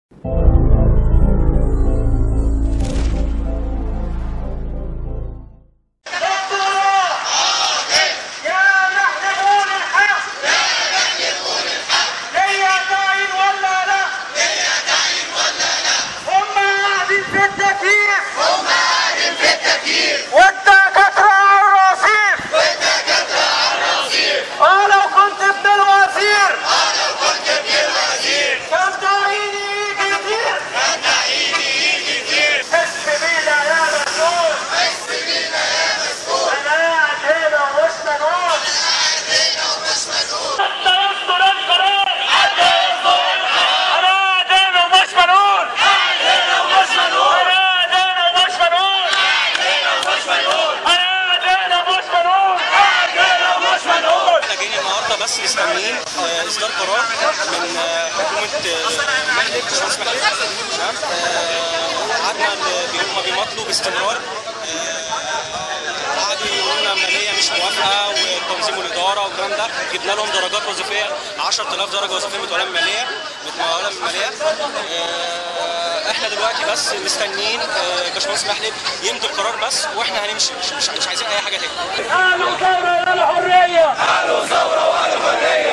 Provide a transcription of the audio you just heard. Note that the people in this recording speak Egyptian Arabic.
يا محلفون الحق ليا تعين ولا لا هم قاعدين في التكييف والدكاترة على الرصيف اه لو كنت ابن الوزير كان تعييني يجي كتير حس بينا يا مسؤول انا قاعد هنا ومش منقول حتى يصدر القرار حتى يصدر القرار انا قاعد هنا ومش منقول انا قاعد هنا ومش منقول انا قاعد هنا ومش منقول احنا جايين النهارده بس مستنيين آه، اصدار قرار من آه، حكومه آه، مهلك باشمهندس مهلك تمام آه، قعدنا ال- هم بيماطلوا باستمرار آه، قعدوا يقولوا لنا الماليه مش موافقه والتنظيم والاداره والكلام ده جبنا لهم درجات وظيفيه 10000 درجه وظيفيه متولاه من الماليه متولاه من الماليه آه، احنا دلوقتي بس مستنيين آه، باشمهندس محلب يمضي القرار بس واحنا هنمشي مش, مش, مش عايزين اي حاجه تاني قالوا ثورة ولا حرية قالوا ثورة ولا حرية